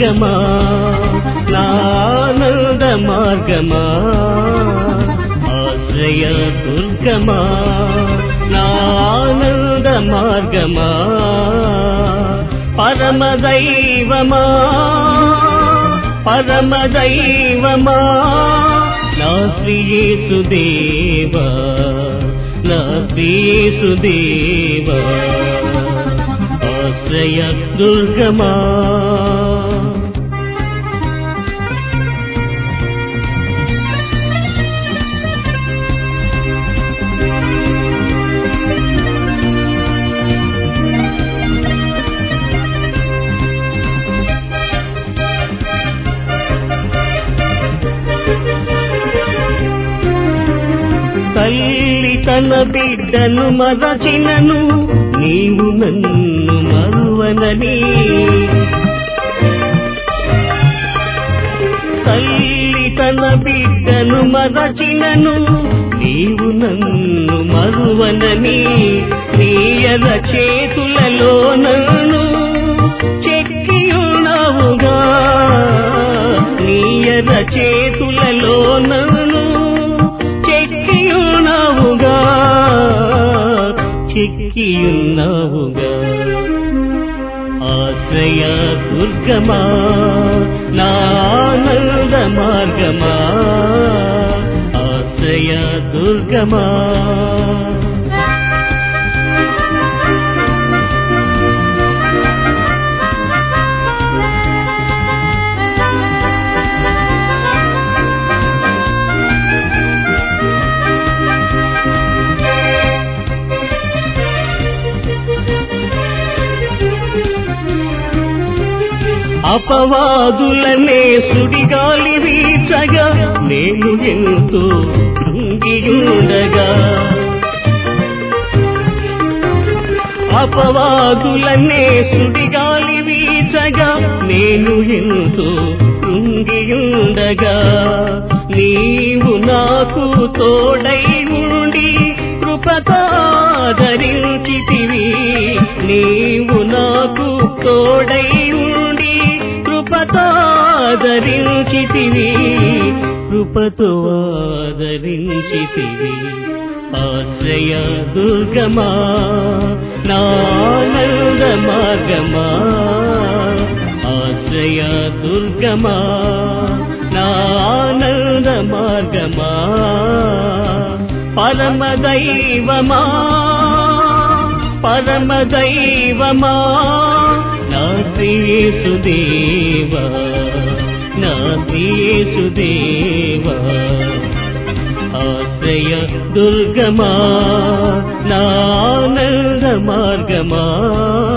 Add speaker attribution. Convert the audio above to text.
Speaker 1: దుర్గమా నానంద మార్గమా ఆశ్రయ దుర్గమా నానంద మార్గమా పరమ దైవమా పరమ దైవమా నా శ్రీయేసుదేవా నా శ్రీయేసుదేవా ఆశ్రయ దుర్గమా తల్లి తన బిడ్డను మరచినను నీవు నన్ను మరువనని తల్లి తన బిడ్డను మరచినను నీవు నన్ను మరువనని నీయల చేతులలో నన్ను చెక్కియున్నావుగా నీయల చేతులలో నన్ను చెక్కియున్నావుగా చెక్కియున్నావుగా ఆశ్రయ దుర్గమా నానంద మార్గమా ఆశ్రయ దుర్గమా అపవాదులనే సుడిగాలి వీచగా నేను ఎంతో కృంగియుండగా అపవాదులనే సుడిగాలి వీచగా నేను ఎంతో కృంగియుండగా నీవు నాకు తోడై ఉండి కృపతాదరించితివి నీవు నాకు తోడై ఉండి కృపతాదరించితివి కృపతో ఆదరించితివి ఆశ్రయ దుర్గమా నానంద మార్గమా ఆశ్రయ దుర్గమా నానంద మార్గమా పరమ దైవమా పరమ దైవమా నా శ్రీసుదేవా నా శ్రీసుదేవా ఆశ్రయ దుర్గమా నానంద మార్గమా